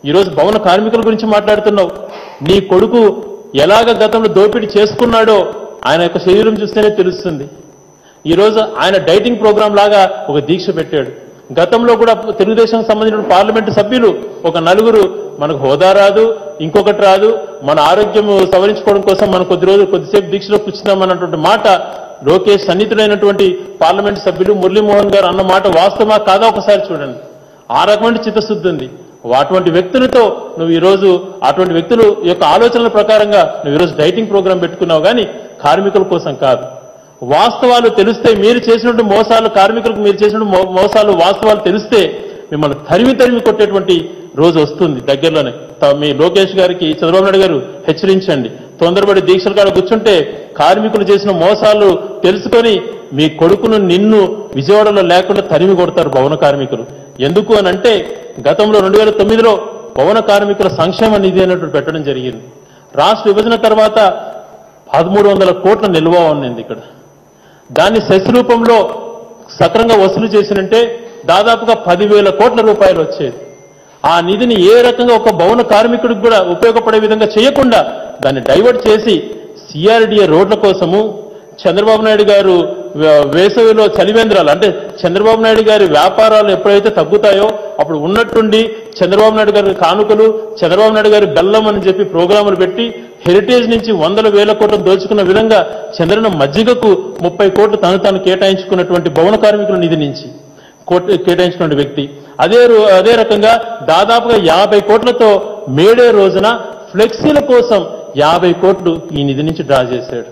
ఈరోజు భవన కార్మికుల గురించి మాట్లాడుతున్నావు నీ కొడుకు ఎలాగ గతంలో దోపిడీ చేసుకున్నాడో ఆయన యొక్క శరీరం చూస్తేనే తెలుస్తుంది ఈరోజు ఆయన డైటింగ్ ప్రోగ్రామ్ లాగా ఒక దీక్ష పెట్టాడు గతంలో కూడా తెలుగుదేశం సంబంధించిన పార్లమెంటు సభ్యులు ఒక నలుగురు మనకు హోదా రాదు ఇంకొకటి రాదు మన ఆరోగ్యం సవరించుకోవడం కోసం మనం కొద్ది రోజులు కొద్దిసేపు దీక్షలో కూర్చున్నామన్నటువంటి మాట లోకేష్ సన్నిహితులైనటువంటి పార్లమెంటు సభ్యులు మురళీమోహన్ గారు అన్న మాట వాస్తవమా కాదా ఒకసారి చూడండి ఆ రకమైన చిత్తశుద్ధి ఉంది అటువంటి వ్యక్తులతో నువ్వు ఈరోజు అటువంటి వ్యక్తుల యొక్క ఆలోచనల ప్రకారంగా నువ్వు ఈరోజు డైటింగ్ ప్రోగ్రాం పెట్టుకున్నావు కానీ కార్మికుల కోసం కాదు వాస్తవాలు తెలిస్తే మీరు చేసినటువంటి మోసాలు కార్మికులకు మీరు చేసిన మో- మోసాలు వాస్తవాలు తెలిస్తే మిమ్మల్ని తరిమి తరిమి కొట్టేటువంటి రోజు వస్తుంది దగ్గరలోనే త- మీ లోకేష్ గారికి చంద్రబాబు నాయుడు గారు హెచ్చరించండి తొందరపడి దీక్షల కాడ కూర్చుంటే కార్మికులు చేసిన మోసాలు తెలుసుకొని మీ కొడుకును నిన్ను విజయవాడలో లేకుండా తరిమి కొడతారు భవన కార్మికులు ఎందుకు అని అంటే గతంలో రెండు వేల తొమ్మిదిలో భవన కార్మికుల సంక్షేమ నిధి అనేటువంటి పెట్టడం జరిగింది రాష్ట్ర విభజన తర్వాత పదమూడు వందల కోట్ల నిల్వ ఉన్నింది ఇక్కడ దాన్ని సెస్ రూపంలో సక్రంగా వసూలు చేసినంటే దాదాపుగా పదివేల కోట్ల రూపాయలు వచ్చేది ఆ నిధిని ఏ రకంగా ఒక భవన కార్మికుడికి కూడా ఉపయోగపడే విధంగా చేయకుండా దాన్ని డైవర్ట్ చేసి సిఆర్డిఏ రోడ్ల కోసము చంద్రబాబు నాయుడు గారు వే- వేసవిలో చలివేంద్రాలు అంటే చంద్రబాబు నాయుడు గారి వ్యాపారాలు ఎప్పుడైతే తగ్గుతాయో అప్పుడు ఉన్నట్టుండి చంద్రబాబు నాయుడు గారి కానుకలు చంద్రబాబు నాయుడు గారి బెల్లం అని చెప్పి ప్రోగ్రాములు పెట్టి హెరిటేజ్ నుంచి వందల వేల కోట్లు దోచుకున్న విధంగా చంద్రన మజ్జిగకు ముప్పై కోట్లు తను తాను కేటాయించుకున్నటువంటి భవన కార్మికుల నిధి నుంచి కోట్ కేటాయించినటువంటి వ్యక్తి అదే రో- అదే రకంగా దాదాపుగా యాభై కోట్లతో మేడే రోజున ఫ్లెక్సీల కోసం యాభై కోట్లు ఈ నిధి నుంచి డ్రా చేశాడు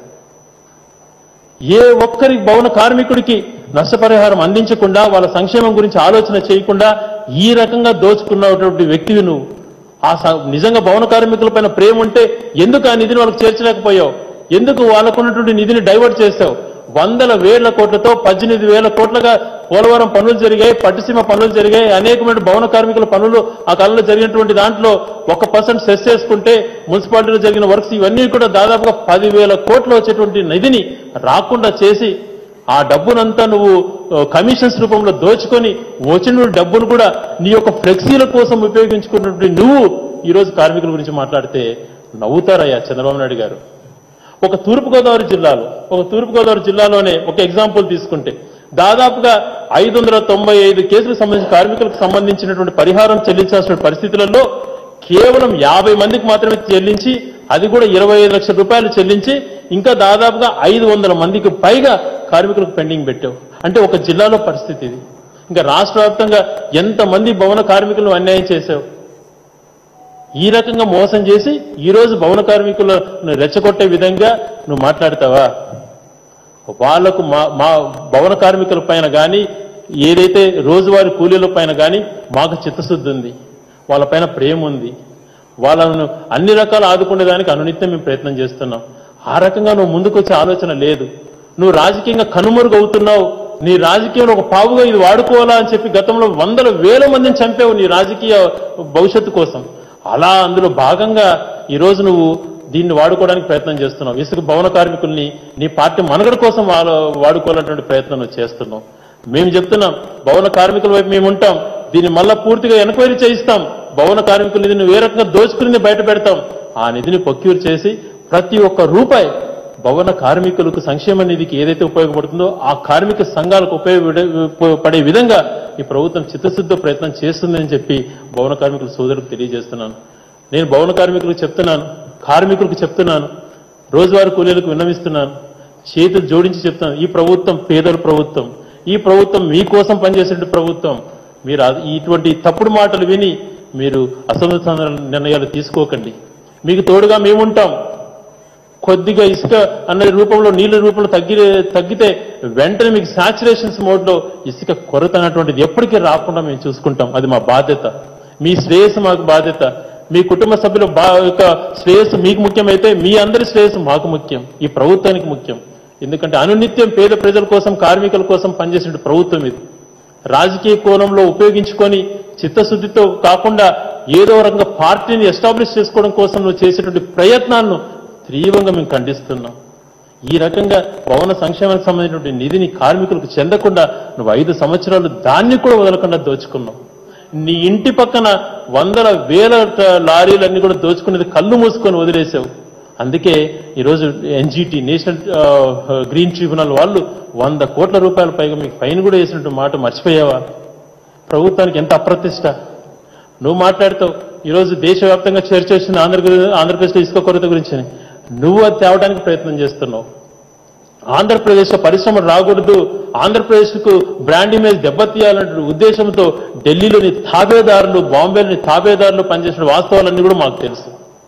ఏ ఒక్కరి భవన కార్మికుడికి నష్టపరిహారం అందించకుండా వాళ్ళ సంక్షేమం గురించి ఆలోచన చేయకుండా ఈ రకంగా దోచుకున్నటువంటి వ్యక్తివి నువ్వు ఆ స- నిజంగా భవన కార్మికులపైన ప్రేమ ఉంటే ఎందుకు ఆ నిధిని వాళ్ళకి చేర్చలేకపోయావు ఎందుకు వాళ్ళకున్నటువంటి నిధిని డైవర్ట్ చేశావు వందల వేల కోట్లతో పద్దెనిమిది వేల కోట్లుగా పోలవరం పనులు జరిగాయి పట్టిసీమ పనులు జరిగాయి అనేకమైన భవన కార్మికుల పనులు ఆ కాలంలో జరిగినటువంటి దాంట్లో ఒక పర్సెంట్ సెస్ చేసుకుంటే మున్సిపాలిటీలో జరిగిన వర్క్స్ ఇవన్నీ కూడా దాదాపుగా పదివేల కోట్లు వచ్చేటువంటి నిధిని రాకుండా చేసి ఆ డబ్బునంతా నువ్వు ఆ, కమిషన్స్ రూపంలో దోచుకొని వచ్చిన డబ్బును కూడా నీ యొక్క ఫ్లెక్సీల కోసం ఉపయోగించుకున్నటువంటి నువ్వు ఈరోజు కార్మికుల గురించి మాట్లాడితే నవ్వుతారయ్యా చంద్రబాబు నాయుడు గారు ఒక తూర్పుగోదావరి జిల్లాలో ఒక తూర్పుగోదావరి జిల్లాలోనే ఒక ఎగ్జాంపుల్ తీసుకుంటే దాదాపుగా ఐదు వందల తొంభై ఐదు కేసులకు సంబంధించిన కార్మికులకు సంబంధించినటువంటి పరిహారం చెల్లించాల్సిన పరిస్థితులలో కేవలం యాభై మందికి మాత్రమే చెల్లించి అది కూడా ఇరవై ఐదు లక్షల రూపాయలు చెల్లించి ఇంకా దాదాపుగా ఐదు వందల మందికి పైగా కార్మికులకు పెండింగ్ పెట్టావు అంటే ఒక జిల్లాలో పరిస్థితి ఇది ఇంకా రాష్ట్ర వ్యాప్తంగా ఎంతమంది భవన కార్మికులను అన్యాయం చేశావు ఈ రకంగా మోసం చేసి ఈ రోజు భవన కార్మికులను రెచ్చగొట్టే విధంగా నువ్వు మాట్లాడతావా వాళ్లకు మా మా భవన కార్మికుల పైన కానీ ఏదైతే రోజువారీ కూలీల పైన కానీ మాకు చిత్తశుద్ధి ఉంది వాళ్ళపైన ప్రేమ ఉంది వాళ్ళను అన్ని రకాలు ఆదుకునేదానికి అనునిత్యం మేము ప్రయత్నం చేస్తున్నాం ఆ రకంగా నువ్వు ముందుకు వచ్చే ఆలోచన లేదు నువ్వు రాజకీయంగా కనుమరుగు అవుతున్నావు నీ రాజకీయంలో ఒక పావుగా ఇది వాడుకోవాలా అని చెప్పి గతంలో వందల వేల మందిని చంపావు నీ రాజకీయ భవిష్యత్తు కోసం అలా అందులో భాగంగా ఈరోజు నువ్వు దీన్ని వాడుకోవడానికి ప్రయత్నం చేస్తున్నావు ఇసుక భవన కార్మికుల్ని నీ పార్టీ మనుగడ కోసం వాడు- వాడుకోవాలన్నటువంటి ప్రయత్నం నువ్వు చేస్తున్నావు మేము చెప్తున్నాం భవన కార్మికుల వైపు మేము ఉంటాం దీన్ని మళ్ళా పూర్తిగా ఎంక్వైరీ చేయిస్తాం భవన కార్మికుల నిధిని ఏ రకంగా దోచుకుని బయట పెడతాం ఆ నిధిని ప్రొక్యూర్ చేసి ప్రతి ఒక్క రూపాయి భవన కార్మికులకు సంక్షేమ నిధికి ఏదైతే ఉపయోగపడుతుందో ఆ కార్మిక సంఘాలకు ఉపయోగపడే విధంగా ఈ ప్రభుత్వం చిత్తశుద్ధ ప్రయత్నం చేస్తుందని చెప్పి భవన కార్మికుల సోదరులకు తెలియజేస్తున్నాను నేను భవన కార్మికులకు చెప్తున్నాను కార్మికులకు చెప్తున్నాను రోజువారీ కూలీలకు విన్నవిస్తున్నాను చేతులు జోడించి చెప్తున్నాను ఈ ప్రభుత్వం పేదల ప్రభుత్వం ఈ ప్రభుత్వం మీకోసం పనిచేసే ప్రభుత్వం మీరు అది- ఇటువంటి తప్పుడు మాటలు విని మీరు అసమర్థ నిర్ణయాలు తీసుకోకండి మీకు తోడుగా మేముంటాం కొద్దిగా ఇసుక అన్న రూపంలో నీళ్ళ రూపంలో తగ్గి తగ్గితే వెంటనే మీకు సాచురేషన్స్ మోడ్ లో ఇసుక కొరత అన్నటువంటిది ఎప్పటికీ రాకుండా మేము చూసుకుంటాం అది మా బాధ్యత మీ శ్రేయస్సు మాకు బాధ్యత మీ కుటుంబ సభ్యుల బా యొక్క శ్రేయస్సు మీకు ముఖ్యమైతే మీ అందరి శ్రేయస్సు మాకు ముఖ్యం ఈ ప్రభుత్వానికి ముఖ్యం ఎందుకంటే అనునిత్యం పేద ప్రజల కోసం కార్మికుల కోసం పనిచేసిన ప్రభుత్వం ఇది రాజకీయ కోణంలో ఉపయోగించుకొని చిత్తశుద్ధితో కాకుండా ఏదో రకంగా పార్టీని ఎస్టాబ్లిష్ చేసుకోవడం కోసం నువ్వు చేసేటువంటి ప్రయత్నాలను తీవ్రంగా మేము ఖండిస్తున్నాం ఈ రకంగా భవన సంక్షేమానికి సంబంధించినటువంటి నిధిని కార్మికులకు చెందకుండా నువ్వు ఐదు సంవత్సరాలు దాన్ని కూడా వదలకుండా దోచుకున్నావు నీ ఇంటి పక్కన వందల వేల ట- లారీలన్నీ కూడా దోచుకునేది కళ్ళు మూసుకొని వదిలేసావు అందుకే ఈరోజు ఎన్జిటి నేషనల్ ఆ, గ్రీన్ ట్రిబ్యునల్ వాళ్ళు వంద కోట్ల రూపాయల పైగా మీకు ఫైన్ కూడా వేసినట్టు మాట మర్చిపోయావా ప్రభుత్వానికి ఎంత అప్రతిష్ట నువ్వు మాట్లాడుతావు ఈరోజు దేశవ్యాప్తంగా చర్చ వచ్చింది ఆంధ్రప్రదేశ్ ఆంధ్రప్రదేశ్లో ఇసుక కొరత గురించి నువ్వు అది తేవడానికి ప్రయత్నం చేస్తున్నావు ఆంధ్రప్రదేశ్ పరిశ్రమలు రాకూడదు ఆంధ్రప్రదేశ్కు బ్రాండ్ ఇమేజ్ దెబ్బతీయాలనే ఉద్దేశంతో ఢిల్లీలోని తాబేదారులు బాంబేలోని తాబేదారులు పనిచేసిన వాస్తవాలన్నీ కూడా మాకు తెలుసు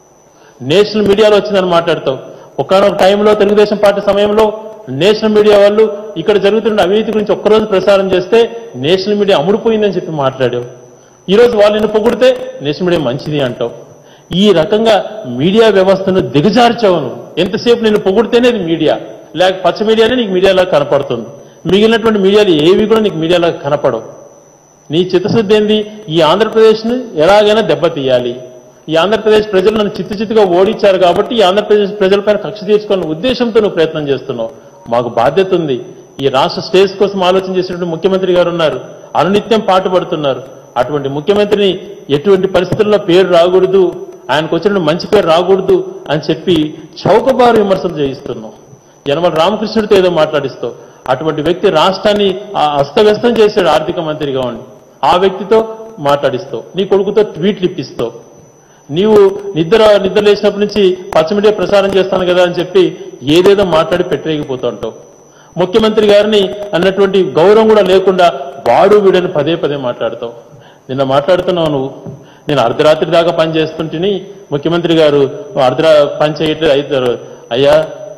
నేషనల్ మీడియాలో వచ్చిందని మాట్లాడతావు ఒకనొక టైంలో తెలుగుదేశం పార్టీ సమయంలో నేషనల్ మీడియా వాళ్ళు ఇక్కడ జరుగుతున్న అవినీతి గురించి ఒక్కరోజు ప్రసారం చేస్తే నేషనల్ మీడియా అమ్ముడుపోయిందని చెప్పి మాట్లాడావు ఈ రోజు వాళ్ళు నిన్ను పొగిడితే నేషనల్ మీడియా మంచిది అంటావు ఈ రకంగా మీడియా వ్యవస్థను దిగజార్చావు నువ్వు ఎంతసేపు నిన్ను పొగిడితేనే ఇది మీడియా లేక పచ్చ మీడియానే నీకు మీడియాలా కనపడుతుంది మిగిలినటువంటి మీడియాలు ఏవి కూడా నీకు మీడియాలా కనపడవు నీ చిత్తశుద్ధి ఏంది ఈ ఆంధ్రప్రదేశ్ను ఎలాగైనా దెబ్బతీయాలి ఈ ఆంధ్రప్రదేశ్ ప్రజలు నన్ను చిత్తు చిత్తుగా ఓడించారు కాబట్టి ఈ ఆంధ్రప్రదేశ్ ప్రజలపైన కక్ష తీర్చుకునే ఉద్దేశంతో నువ్వు ప్రయత్నం చేస్తున్నావు మాకు బాధ్యత ఉంది ఈ రాష్ట్ర స్టేజ్ కోసం ఆలోచన చేసినటువంటి ముఖ్యమంత్రి గారు ఉన్నారు అనునిత్యం పాటుపడుతున్నారు అటువంటి ముఖ్యమంత్రిని ఎటువంటి పరిస్థితుల్లో పేరు రాకూడదు ఆయనకు వచ్చిన మంచి పేరు రాకూడదు అని చెప్పి చౌకబారు విమర్శలు చేయిస్తున్నావు యనమల రామకృష్ణుడితో ఏదో మాట్లాడిస్తావు అటువంటి వ్యక్తి రాష్ట్రాన్ని ఆ అస్తవ్యస్తం చేశాడు ఆర్థిక మంత్రిగా ఉండి ఆ వ్యక్తితో మాట్లాడిస్తావు నీ కొడుకుతో ట్వీట్లు ఇప్పిస్తావు నీవు నిద్ర నిద్ర లేచినప్పటి నుంచి పచ్చ మీడియా ప్రసారం చేస్తాను కదా అని చెప్పి ఏదేదో మాట్లాడి పెట్టరేగిపోతుంటావు ముఖ్యమంత్రి గారిని అన్నటువంటి గౌరవం కూడా లేకుండా వాడు వీడని పదే పదే మాట్లాడతావు నిన్న మాట్లాడుతున్నావు నువ్వు నేను అర్ధరాత్రి దాకా పని చేస్తుంటిని ముఖ్యమంత్రి గారు అర్ధరా పని చేయట్లేదు అవుతారు అయ్యా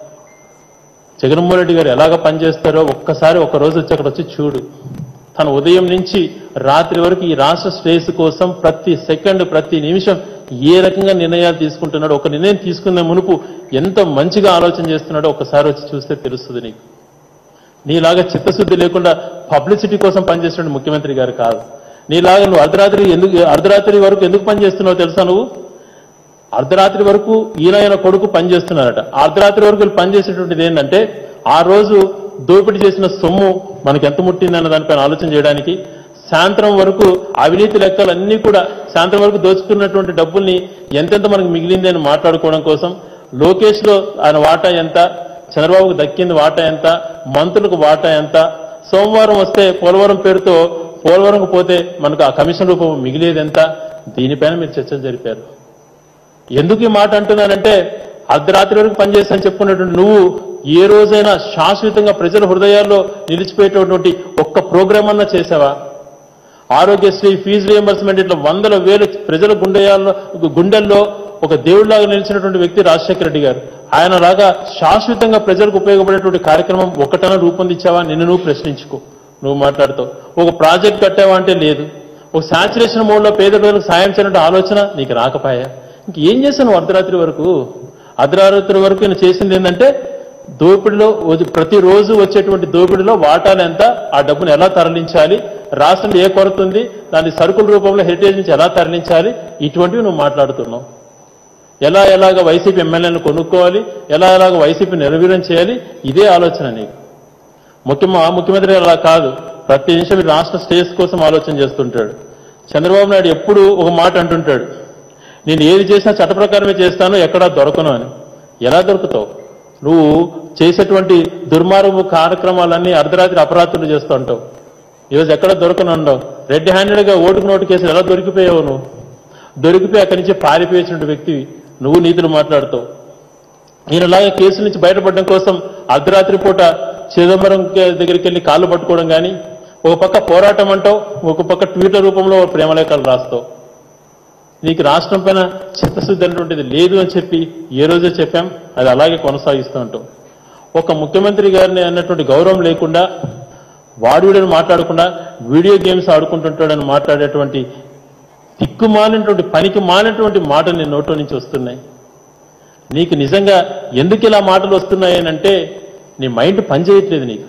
జగన్మోహన్ రెడ్డి గారు ఎలాగ పనిచేస్తారో ఒక్కసారి ఒక రోజు వచ్చి అక్కడ వచ్చి చూడు తను ఉదయం నుంచి రాత్రి వరకు ఈ రాష్ట్ర శ్రేయస్సు కోసం ప్రతి సెకండ్ ప్రతి నిమిషం ఏ రకంగా నిర్ణయాలు తీసుకుంటున్నాడో ఒక నిర్ణయం తీసుకునే మునుపు ఎంత మంచిగా ఆలోచన చేస్తున్నాడో ఒకసారి వచ్చి చూస్తే తెలుస్తుంది నీకు నీలాగా చిత్తశుద్ధి లేకుండా పబ్లిసిటీ కోసం పనిచేస్తున్న ముఖ్యమంత్రి గారు కాదు నీలాగా నువ్వు అర్ధరాత్రి ఎందుకు అర్ధరాత్రి వరకు ఎందుకు పనిచేస్తున్నావో తెలుసా నువ్వు అర్ధరాత్రి వరకు ఈయన ఆయన కొడుకు పనిచేస్తున్నారట అర్ధరాత్రి వరకు వీళ్ళు పనిచేసేటువంటిది ఏంటంటే ఆ రోజు దోపిడీ చేసిన సొమ్ము మనకి ఎంత ముట్టిందన్న దానిపైన ఆలోచన చేయడానికి సాయంత్రం వరకు అవినీతి లెక్కలన్నీ కూడా సాయంత్రం వరకు దోచుకున్నటువంటి డబ్బుల్ని ఎంతెంత మనకు మిగిలింది అని మాట్లాడుకోవడం కోసం లోకేష్ లో ఆయన వాటా ఎంత చంద్రబాబుకు దక్కింది వాటా ఎంత మంత్రులకు వాటా ఎంత సోమవారం వస్తే పోలవరం పేరుతో పోలవరంకు పోతే మనకు ఆ కమిషన్ రూపం మిగిలేది ఎంత దీనిపైన మీరు చర్చలు జరిపారు ఎందుకు ఈ మాట అంటున్నానంటే అర్ధరాత్రి వరకు పనిచేస్తాను చెప్పుకున్నటువంటి నువ్వు ఏ రోజైనా శాశ్వతంగా ప్రజల హృదయాల్లో నిలిచిపోయేటటువంటి ఒక్క ప్రోగ్రామ్ అన్నా చేసావా ఆరోగ్యశ్రీ ఫీజు రియంబర్స్మెంట్ ఇట్లా వందల వేలు ప్రజల గుండెయాల్లో గుండెల్లో ఒక దేవుడిలాగా నిలిచినటువంటి వ్యక్తి రాజశేఖర రెడ్డి గారు ఆయన లాగా శాశ్వతంగా ప్రజలకు ఉపయోగపడేటువంటి కార్యక్రమం ఒకటన రూపొందించావా నిన్ను నువ్వు ప్రశ్నించుకో నువ్వు మాట్లాడుతావు ఒక ప్రాజెక్ట్ కట్టావా అంటే లేదు ఒక సాచురేషన్ మోడ్లో పేద ప్రజలకు సాయం చేయడం ఆలోచన నీకు రాకపాయా ఇంకేం చేశాను నువ్వు అర్ధరాత్రి వరకు అర్ధరాత్రి వరకు నేను చేసింది ఏంటంటే దోపిడిలో వచ్చి- ప్రతిరోజు వచ్చేటువంటి దోపిడిలో వాటాలు ఎంత ఆ డబ్బును ఎలా తరలించాలి రాష్ట్రంలో ఏ కొరత ఉంది దాన్ని సరుకుల రూపంలో హెరిటేజ్ నుంచి ఎలా తరలించాలి ఇటువంటివి నువ్వు మాట్లాడుతున్నావు ఎలా ఎలాగ వైసీపీ ఎమ్మెల్యేలను కొనుక్కోవాలి ఎలా ఎలాగ వైసీపీ నిర్వీర్యం చేయాలి ఇదే ఆలోచన నీకు ముఖ్యమ ఆ ముఖ్యమంత్రి గారు అలా కాదు ప్రతి నిమిషం ఈ రాష్ట్ర స్టేజ్ కోసం ఆలోచన చేస్తుంటాడు చంద్రబాబు నాయుడు ఎప్పుడు ఒక మాట అంటుంటాడు నేను ఏది చేసినా చట్ట ప్రకారమే చేస్తాను ఎక్కడా దొరకను అని ఎలా దొరుకుతావు నువ్వు చేసేటువంటి దుర్మార్గపు కార్యక్రమాలన్నీ అర్ధరాత్రి అపరాత్రులు చేస్తూ ఉంటావు ఈరోజు ఎక్కడ దొరకను ఉండవు రెడ్ హ్యాండెడ్ గా ఓటుకు నోటు కేసులు ఎలా దొరికిపోయావు నువ్వు దొరికిపోయి అక్కడి నుంచి పారిపోయేసిన వ్యక్తి నువ్వు నీతులు మాట్లాడుతావు ఈయనలాగా కేసు నుంచి బయటపడడం కోసం అర్ధరాత్రి పూట చిదంబరం కే- దగ్గరికి వెళ్ళి కాళ్ళు పట్టుకోవడం కానీ ఒక పక్క పోరాటం అంటావు ఒక పక్క ట్విట్టర్ రూపంలో ప్రేమలేఖలు రాస్తావు నీకు రాష్ట్రం పైన చిత్తశుద్ధి అనేటువంటిది లేదు అని చెప్పి ఏ రోజో చెప్పాం అది అలాగే కొనసాగిస్తూ ఉంటాం ఒక ముఖ్యమంత్రి గారిని అన్నటువంటి గౌరవం లేకుండా వాడు వీడని మాట్లాడకుండా వీడియో గేమ్స్ ఆడుకుంటుంటాడని మాట్లాడేటువంటి తిక్కుమాలినటువంటి పనికి మాలినటువంటి మాటలు నీ నోట్లో నుంచి వస్తున్నాయి నీకు నిజంగా ఎందుకు ఇలా మాటలు వస్తున్నాయి అని అంటే నీ మైండ్ పనిచేయట్లేదు నీకు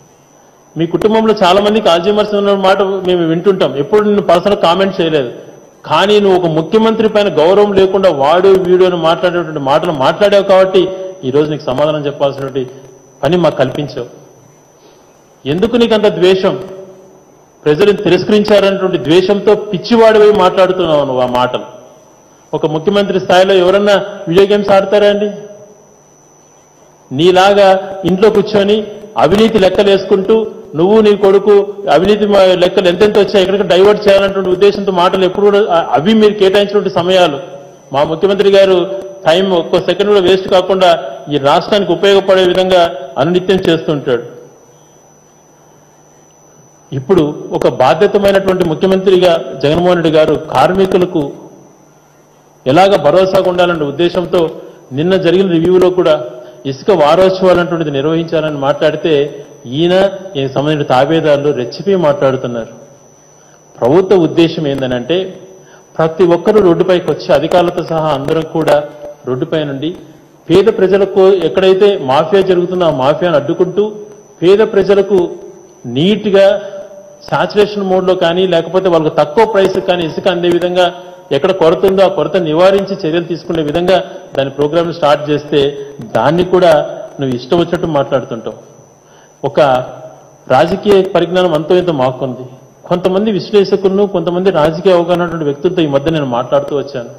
మీ కుటుంబంలో చాలా మందికి ఆల్జీమర్స్ ఉన్న మాట మేము వింటుంటాం ఎప్పుడు నిన్ను పర్సనల్ కామెంట్ చేయలేదు కానీ నువ్వు ఒక ముఖ్యమంత్రి పైన గౌరవం లేకుండా వాడు వీడు అని మాట్లాడేటువంటి మాటలు మాట్లాడావు కాబట్టి ఈ రోజు నీకు సమాధానం చెప్పాల్సినటువంటి పని మాకు కల్పించావు ఎందుకు నీకు అంత ద్వేషం ప్రజలను తిరస్కరించారన్నటువంటి ద్వేషంతో పిచ్చివాడిపై మాట్లాడుతున్నావు నువ్వు ఆ మాటలు ఒక ముఖ్యమంత్రి స్థాయిలో ఎవరన్నా వీడియో గేమ్స్ ఆడతారా అండి నీలాగా ఇంట్లో కూర్చొని అవినీతి లెక్కలు వేసుకుంటూ నువ్వు నీ కొడుకు అవినీతి మా- లెక్కలు ఎంతెంత వచ్చాయి ఎక్కడికి డైవర్ట్ చేయాలన్నటువంటి ఉద్దేశంతో మాటలు ఎప్పుడు కూడా ఆ- అవి మీరు కేటాయించినటువంటి సమయాలు మా ముఖ్యమంత్రి గారు టైం ఒక్క సెకండ్ కూడా వేస్ట్ కాకుండా ఈ రాష్ట్రానికి ఉపయోగపడే విధంగా అనునిత్యం చేస్తుంటాడు ఇప్పుడు ఒక బాధ్యతమైనటువంటి ముఖ్యమంత్రిగా జగన్మోహన్ రెడ్డి గారు కార్మికులకు ఎలాగ భరోసాగా ఉండాలనే ఉద్దేశంతో నిన్న జరిగిన రివ్యూలో కూడా ఇసుక వారోత్సవాలు అటువంటిది నిర్వహించాలని మాట్లాడితే ఈయన ఈ సంబంధించిన తాబేదారులు రెచ్చిపోయి మాట్లాడుతున్నారు ప్రభుత్వ ఉద్దేశం ఏందనంటే ప్రతి ఒక్కరూ రోడ్డుపైకి వచ్చి అధికారులతో సహా అందరం కూడా రోడ్డుపై నుండి పేద ప్రజలకు ఎక్కడైతే మాఫియా జరుగుతుందో ఆ మాఫియాను అడ్డుకుంటూ పేద ప్రజలకు నీట్గా సాచురేషన్ మోడ్లో కానీ లేకపోతే వాళ్ళకు తక్కువ ప్రైస్ కానీ ఇసుక అందే విధంగా ఎక్కడ కొరత ఉందో ఆ కొరత నివారించి చర్యలు తీసుకునే విధంగా దాని ప్రోగ్రామ్ స్టార్ట్ చేస్తే దాన్ని కూడా నువ్వు ఇష్టం వచ్చినట్టు మాట్లాడుతుంటావు ఒక రాజకీయ పరిజ్ఞానం అంతో ఇంత మాకుంది కొంతమంది విశ్లేషకులను కొంతమంది రాజకీయ అవగాహన ఉన్నటువంటి వ్యక్తులతో ఈ మధ్య నేను మాట్లాడుతూ వచ్చాను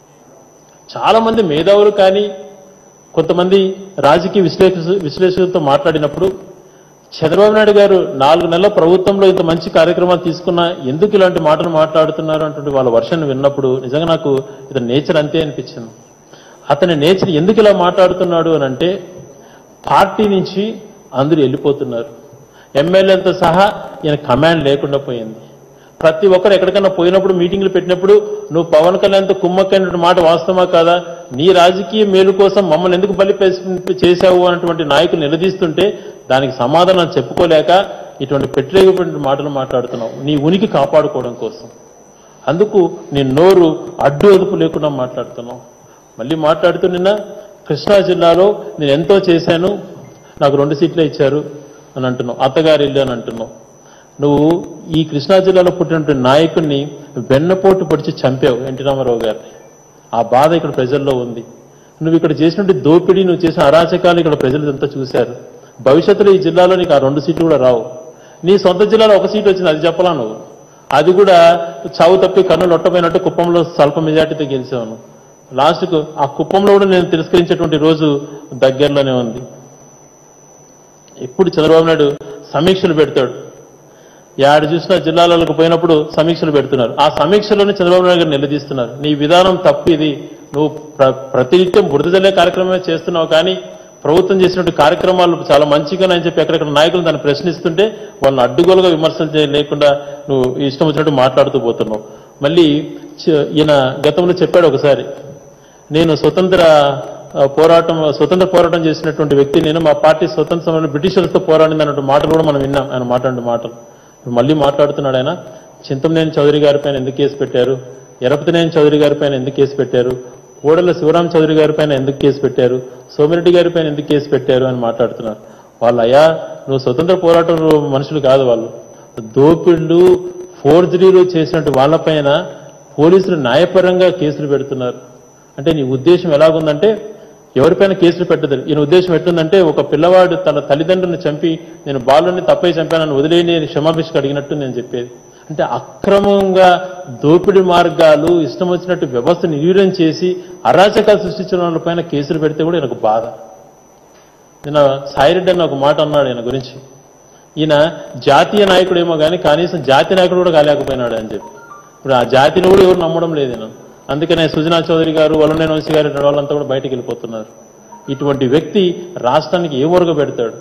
చాలా మంది మేధావులు కానీ కొంతమంది రాజకీయ విశ్లేష విశ్లేషకులతో మాట్లాడినప్పుడు చంద్రబాబు నాయుడు గారు నాలుగు నెలల ప్రభుత్వంలో ఇంత మంచి కార్యక్రమాలు తీసుకున్నా ఎందుకు ఇలాంటి మాటలు మాట్లాడుతున్నారు అంటుంటే వాళ్ళ వర్షం విన్నప్పుడు నిజంగా నాకు ఇతని నేచర్ అంతే అనిపించింది అతని నేచర్ ఎందుకు ఇలా మాట్లాడుతున్నాడు అని అంటే పార్టీ నుంచి అందరూ వెళ్ళిపోతున్నారు ఎమ్మెల్యేలతో సహా ఈయన కమాండ్ లేకుండా పోయింది ప్రతి ఒక్కరు ఎక్కడికైనా పోయినప్పుడు మీటింగ్లు పెట్టినప్పుడు నువ్వు పవన్ కళ్యాణ్తో కుమ్మక్కైన మాట వాస్తవమా కాదా నీ రాజకీయ మేలు కోసం మమ్మల్ని ఎందుకు బలి పేసి- చేశావు అన్నటువంటి నాయకులు నిలదీస్తుంటే దానికి సమాధానం చెప్పుకోలేక ఇటువంటి పెట్టలేకపోయిన మాటలు మాట్లాడుతున్నావు నీ ఉనికి కాపాడుకోవడం కోసం అందుకు నీ నోరు అడ్డు అదుపు లేకుండా మాట్లాడుతున్నావు మళ్ళీ మాట్లాడుతూ నిన్న కృష్ణా జిల్లాలో నేను ఎంతో చేశాను నాకు రెండు సీట్లే ఇచ్చారు అని అంటున్నావు అత్తగారి ఇల్లు అని అంటున్నావు నువ్వు ఈ కృష్ణా జిల్లాలో పుట్టినటువంటి నాయకుడిని వెన్నపోటు పొడిచి చంపావు ఎన్టీ రామారావు గారిని ఆ బాధ ఇక్కడ ప్రజల్లో ఉంది నువ్వు ఇక్కడ చేసినటువంటి దోపిడీ నువ్వు చేసిన అరాచకాలు ఇక్కడ ప్రజలు అంతా చూశారు భవిష్యత్తులో ఈ జిల్లాలో నీకు ఆ రెండు సీట్లు కూడా రావు నీ సొంత జిల్లాలో ఒక సీట్ వచ్చింది అది చెప్పలా నువ్వు అది కూడా చావు తప్పి కన్ను లొట్టపోయినట్టు కుప్పంలో స్వల్ప మెజార్టీతో గెలిచావు నువ్వు. లాస్ట్కు ఆ కుప్పంలో కూడా నేను తిరస్కరించేటువంటి రోజు దగ్గరలోనే ఉంది ఎప్పుడు చంద్రబాబు నాయుడు సమీక్షలు పెడతాడు యాడు చూసిన జిల్లాలకు పోయినప్పుడు సమీక్షలు పెడుతున్నారు ఆ సమీక్షలోనే చంద్రబాబు నాయుడు గారు నిలదీస్తున్నారు నీ విధానం తప్పు ఇది నువ్వు ప్ర- ప్రతినిత్యం బురద జల్లే కార్యక్రమమే చేస్తున్నావు కానీ ప్రభుత్వం చేసినట్టు కార్యక్రమాలు చాలా మంచిగానే అని చెప్పి ఎక్కడెక్కడ నాయకులు దాన్ని ప్రశ్నిస్తుంటే వాళ్ళని అడ్డుగోలుగా విమర్శలు చేయ లేకుండా నువ్వు ఇష్టం వచ్చినట్టు మాట్లాడుతూ పోతున్నావు మళ్ళీ చ- ఈయన గతంలో చెప్పాడు ఒకసారి నేను స్వతంత్ర ఆ, పోరాటం స్వతంత్ర పోరాటం చేసినటువంటి వ్యక్తి నేను మా పార్టీ స్వతంత్ర సమయంలో బ్రిటిషర్లతో పోరాడింది అన్నట్టు మాటలు కూడా మనం విన్నాం ఆయన మాట్లాడిన మాటలు ఇప్పుడు మళ్ళీ మాట్లాడుతున్నాడు ఆయన చింతమనేని చౌదరి గారి పైన ఎందుకు కేసు పెట్టారు ఎరపతినేని చౌదరి గారి పైన ఎందుకు కేసు పెట్టారు కోడల శివరాం చౌదరి గారి పైన ఎందుకు కేసు పెట్టారు సోమిరెడ్డి గారి పైన ఎందుకు కేసు పెట్టారు అని మాట్లాడుతున్నారు వాళ్ళు అయ్యా నువ్వు స్వతంత్ర పోరాటం మనుషులు కాదు వాళ్ళు దోపిళ్ళు ఫోర్జరీలు చేసినట్టు వాళ్ళపైన పోలీసులు న్యాయపరంగా కేసులు పెడుతున్నారు అంటే నీ ఉద్దేశం ఎలాగుందంటే ఎవరిపైన కేసులు పెట్టదు ఈయన ఉద్దేశం ఎట్లుందంటే ఒక పిల్లవాడు తన తల్లిదండ్రులను చంపి నేను బాలుని తప్పై చంపానని వదిలేని క్షమాభిషకు అడిగినట్టు నేను చెప్పేది అంటే అక్రమంగా దోపిడీ మార్గాలు ఇష్టం వచ్చినట్టు వ్యవస్థ నిర్వీర్యం చేసి అరాచకాలు సృష్టించిన వాళ్ళపైన కేసులు పెడితే కూడా ఈయనకు బాధ నిన్న సాయిరెడ్డి అన్న ఒక మాట అన్నాడు ఈయన గురించి ఈయన జాతీయ నాయకుడేమో కానీ కనీసం జాతీయ నాయకుడు కూడా కాలేకపోయినాడు అని చెప్పి ఇప్పుడు ఆ జాతిని కూడా ఎవరు నమ్మడం లేదు ఈయన అందుకనే సుజనా చౌదరి గారు వల్లనేని వంశీ గారు ఇటువంటి వాళ్ళంతా కూడా బయటికి వెళ్ళిపోతున్నారు ఇటువంటి వ్యక్తి రాష్ట్రానికి ఏ వర్గ పెడతాడు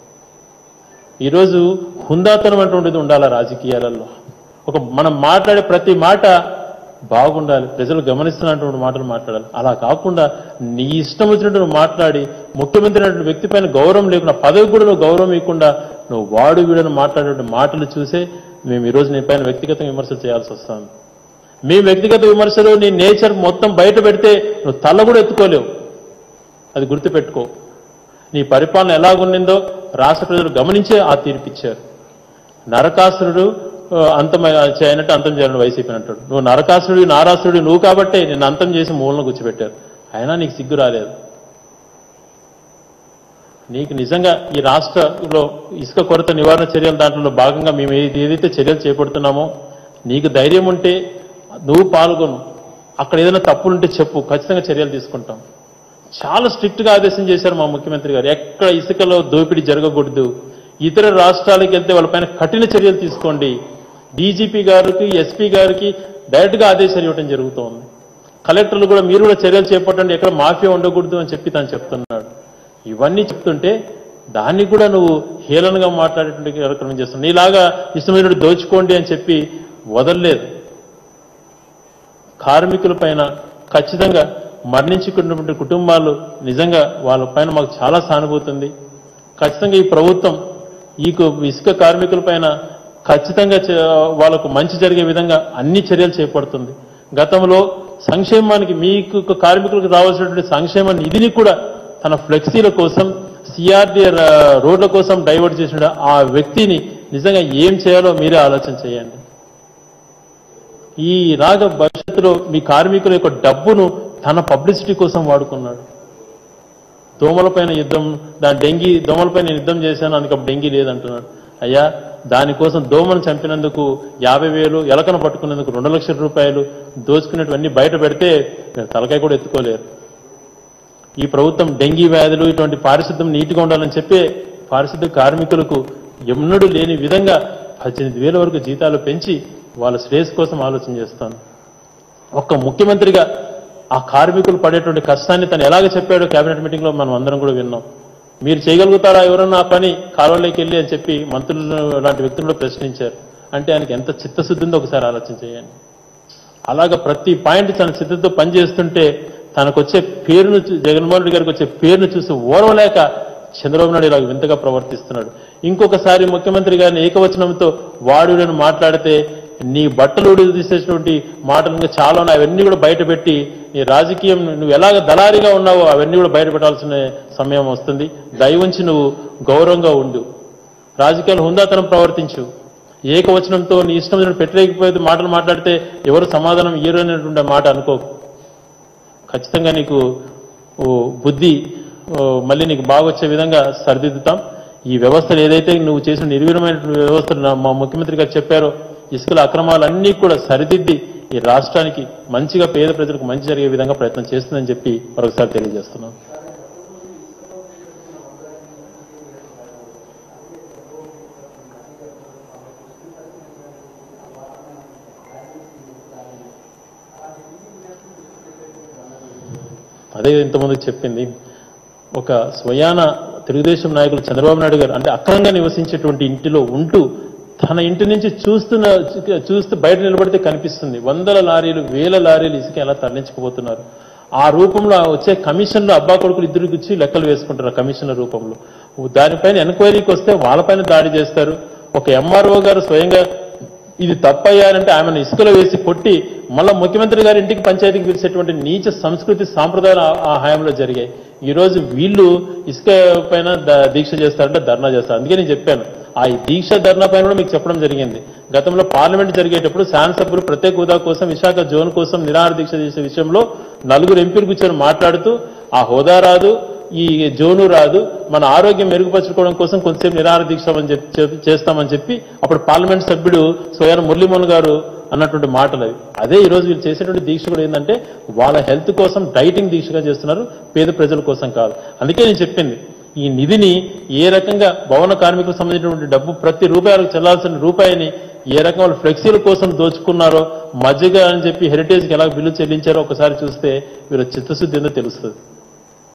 ఈరోజు హుందాతనం అటువంటిది ఉండాలి రాజకీయాలలో ఒక మనం మాట్లాడే ప్రతి మాట బాగుండాలి ప్రజలు గమనిస్తున్నటువంటి మాటలు మాట్లాడాలి అలా కాకుండా నీ ఇష్టం వచ్చినట్టు నువ్వు మాట్లాడి ముఖ్యమంత్రి అయినటువంటి వ్యక్తి పైన గౌరవం లేకుండా పదవి కూడా నువ్వు గౌరవం ఇవ్వకుండా నువ్వు వాడు వీడని మాట్లాడే మాటలు చూసే మేము ఈరోజు నీ పైన వ్యక్తిగత విమర్శలు చేయాల్సి వస్తుంది మీ వ్యక్తిగత విమర్శలు నీ నేచర్ మొత్తం బయట పెడితే నువ్వు తల కూడా ఎత్తుకోలేవు అది గుర్తుపెట్టుకో నీ పరిపాలన ఎలాగుండిందో రాష్ట్ర ప్రజలు గమనించే ఆ తీర్పిచ్చారు నరకాసురుడు ఆ, అంతం చేయనట్టు అంతం చేయాలని వైసీపీ అంటాడు నువ్వు నరకాసురుడు నారాసురుడు నువ్వు కాబట్టే నిన్ను అంతం చేసి మూలను కూర్చోబెట్టారు అయినా నీకు సిగ్గు రాలేదు నీకు నిజంగా ఈ రాష్ట్రంలో ఇసుక కొరత నివారణ చర్యల దాంట్లో భాగంగా మేము ఏది- ఏదైతే చర్యలు చేపడుతున్నామో నీకు ధైర్యం ఉంటే నువ్వు పాల్గొను అక్కడ ఏదైనా తప్పులుంటే చెప్పు ఖచ్చితంగా చర్యలు తీసుకుంటాం చాలా స్ట్రిక్ట్ గా ఆదేశం చేశారు మా ముఖ్యమంత్రి గారు ఎక్కడ ఇసుకలో దోపిడీ జరగకూడదు ఇతర రాష్ట్రాలకు వెళ్తే వాళ్ళపైన కఠిన చర్యలు తీసుకోండి డీజీపీ గారికి ఎస్పీ గారికి డైరెక్ట్ గా ఆదేశాలు ఇవ్వడం జరుగుతోంది కలెక్టర్లు కూడా మీరు కూడా చర్యలు చేపట్టండి ఎక్కడ మాఫియా ఉండకూడదు అని చెప్పి తను చెప్తున్నాడు ఇవన్నీ చెప్తుంటే దాన్ని కూడా నువ్వు హేళనగా మాట్లాడేటువంటి కార్యక్రమం చేస్తున్నావు నీలాగా ఇష్టమైనట్టు దోచుకోండి అని చెప్పి వదలలేదు కార్మికుల పైన ఖచ్చితంగా మరణించుకున్నటువంటి కుటుంబాలు నిజంగా వాళ్ళ పైన మాకు చాలా సానుభూతి ఉంది ఖచ్చితంగా ఈ ప్రభుత్వం ఈ కు- ఇసుక కార్మికుల పైన ఖచ్చితంగా చే- వాళ్ళకు మంచి జరిగే విధంగా అన్ని చర్యలు చేపడుతుంది గతంలో సంక్షేమానికి మీకు కార్మికులకు రావాల్సినటువంటి సంక్షేమ నిధిని కూడా తన ఫ్లెక్సీల కోసం సిఆర్డి రోడ్ల కోసం డైవర్ట్ చేసిన ఆ వ్యక్తిని నిజంగా ఏం చేయాలో మీరే ఆలోచన చేయండి ఈ రాగ భవిష్యత్తులో మీ కార్మికుల యొక్క డబ్బును తన పబ్లిసిటీ కోసం వాడుకున్నాడు దోమలపైన యుద్ధం దాని డెంగీ దోమలపైన యుద్ధం చేశాను అందుకు అప్పుడు డెంగీ లేదంటున్నాడు అయ్యా దానికోసం దోమను చంపినందుకు యాభై వేలు ఎలకను పట్టుకున్నందుకు రెండు లక్షల రూపాయలు దోచుకునేటివన్నీ బయట పెడితే మీరు తలకాయ కూడా ఎత్తుకోలేరు ఈ ప్రభుత్వం డెంగీ వ్యాధులు ఇటువంటి పారిశుద్ధ్యం నీటిగా ఉండాలని చెప్పే పారిశుద్ధ్య కార్మికులకు ఎన్నడూ లేని విధంగా పద్దెనిమిది వేల వరకు జీతాలు పెంచి వాళ్ళ శ్రేయస్ కోసం ఆలోచన చేస్తాను ఒక్క ముఖ్యమంత్రిగా ఆ కార్మికులు పడేటువంటి కష్టాన్ని తను ఎలాగ చెప్పాడో కేబినెట్ మీటింగ్ లో మనం అందరం కూడా విన్నాం మీరు చేయగలుగుతారా ఎవరన్నా ఆ పని కాలువలోకి వెళ్ళి అని చెప్పి మంత్రులు లాంటి వ్యక్తులు కూడా ప్రశ్నించారు అంటే ఆయనకి ఎంత చిత్తశుద్ధి ఉందో ఒకసారి ఆలోచన చేయండి అలాగ ప్రతి పాయింట్ తన చిత్తతో పనిచేస్తుంటే తనకు వచ్చే పేరును చూ- జగన్మోహన్ రెడ్డి గారికి వచ్చే పేరును చూసి ఓర్వలేక చంద్రబాబు నాయుడు ఇలా వింతగా ప్రవర్తిస్తున్నాడు ఇంకొకసారి ముఖ్యమంత్రి గారిని ఏకవచనంతో వాడులను మాట్లాడితే నీ బట్టలు ఉడి తీసేటువంటి మాటలు ఇంకా చాలా ఉన్నాయి అవన్నీ కూడా బయటపెట్టి నీ రాజకీయం నువ్వు ఎలాగ దళారిగా ఉన్నావో అవన్నీ కూడా బయట పెట్టాల్సిన సమయం వస్తుంది దయవుంచి నువ్వు గౌరవంగా ఉండు రాజకీయాలు హుందాతనం ప్రవర్తించు ఏకవచనంతో నీ ఇష్టం వచ్చినట్టు పెట్టలేకపోతే మాటలు మాట్లాడితే ఎవరు సమాధానం ఇయ్యరు అనేటువంటి మాట అనుకో ఖచ్చితంగా నీకు ఓ బుద్ధి ఓ మళ్ళీ నీకు బాగా వచ్చే విధంగా సరిదిద్దుతాం ఈ వ్యవస్థలు ఏదైతే నువ్వు చేసిన నిర్వీర్యమైన వ్యవస్థలు నా- మా ముఖ్యమంత్రి గారు చెప్పారో ఇసుకల అక్రమాలన్నీ కూడా సరిదిద్ది ఈ రాష్ట్రానికి మంచిగా పేద ప్రజలకు మంచి జరిగే విధంగా ప్రయత్నం చేస్తుందని చెప్పి మరొకసారి తెలియజేస్తున్నాను అదే ఇంతకుముందు చెప్పింది ఒక స్వయాన తెలుగుదేశం నాయకులు చంద్రబాబు నాయుడు గారు అంటే అక్రమంగా నివసించేటువంటి ఇంటిలో ఉంటూ తన ఇంటి నుంచి చూస్తున్న చూస్తూ బయట నిలబడితే కనిపిస్తుంది వందల లారీలు వేల లారీలు ఇసుక ఎలా తరలించుకుపోతున్నారు ఆ రూపంలో వచ్చే కమిషన్లు అబ్బా కొడుకులు ఇద్దరికి ఇచ్చి లెక్కలు వేసుకుంటారు ఆ కమిషన్ల రూపంలో దానిపైన ఎంక్వైరీకి వస్తే వాళ్ళపైన దాడి చేస్తారు ఒక ఎంఆర్ఓ గారు స్వయంగా ఇది తప్పయ్యారంటే ఆమెను ఇసుకలో వేసి కొట్టి మళ్ళా ముఖ్యమంత్రి గారి ఇంటికి పంచాయతీకి పిలిచేటువంటి నీచ సంస్కృతి సాంప్రదాయాలు ఆ- ఆ హయాంలో జరిగాయి ఈ రోజు వీళ్ళు ఇసుక పైన ద- దీక్ష చేస్తారంటే ధర్నా చేస్తారు అందుకే నేను చెప్పాను ఆ ఈ దీక్ష ధర్నా పైన కూడా మీకు చెప్పడం జరిగింది గతంలో పార్లమెంట్ జరిగేటప్పుడు శాసనసభ్యులు ప్రత్యేక హోదా కోసం విశాఖ జోన్ కోసం నిరాహార దీక్ష చేసే విషయంలో నలుగురు ఎంపీలు కూర్చొని మాట్లాడుతూ ఆ హోదా రాదు ఈ జోను రాదు మన ఆరోగ్యం మెరుగుపరచుకోవడం కోసం కొంతసేపు నిరాహార దీక్ష అని చెప్పి చెప్పి- చేస్తామని చెప్పి అప్పుడు పార్లమెంట్ సభ్యుడు స్వయాన మురళీమోహన్ గారు అన్నటువంటి మాటలు అవి అదే ఈ రోజు వీళ్ళు చేసేటువంటి దీక్ష కూడా ఏంటంటే వాళ్ళ హెల్త్ కోసం డైటింగ్ దీక్షగా చేస్తున్నారు పేద ప్రజల కోసం కాదు అందుకే నేను చెప్పింది ఈ నిధిని ఏ రకంగా భవన కార్మికులకు సంబంధించినటువంటి డబ్బు ప్రతి రూపాయలకు చెల్లాల్సిన రూపాయిని ఏ రకం వాళ్ళు ఫ్లెక్సీల కోసం దోచుకున్నారో మజ్జిగ అని చెప్పి హెరిటేజ్కి ఎలా బిల్లు చెల్లించారో ఒకసారి చూస్తే వీళ్ళ చిత్తశుద్ధి ఏందో తెలుస్తుంది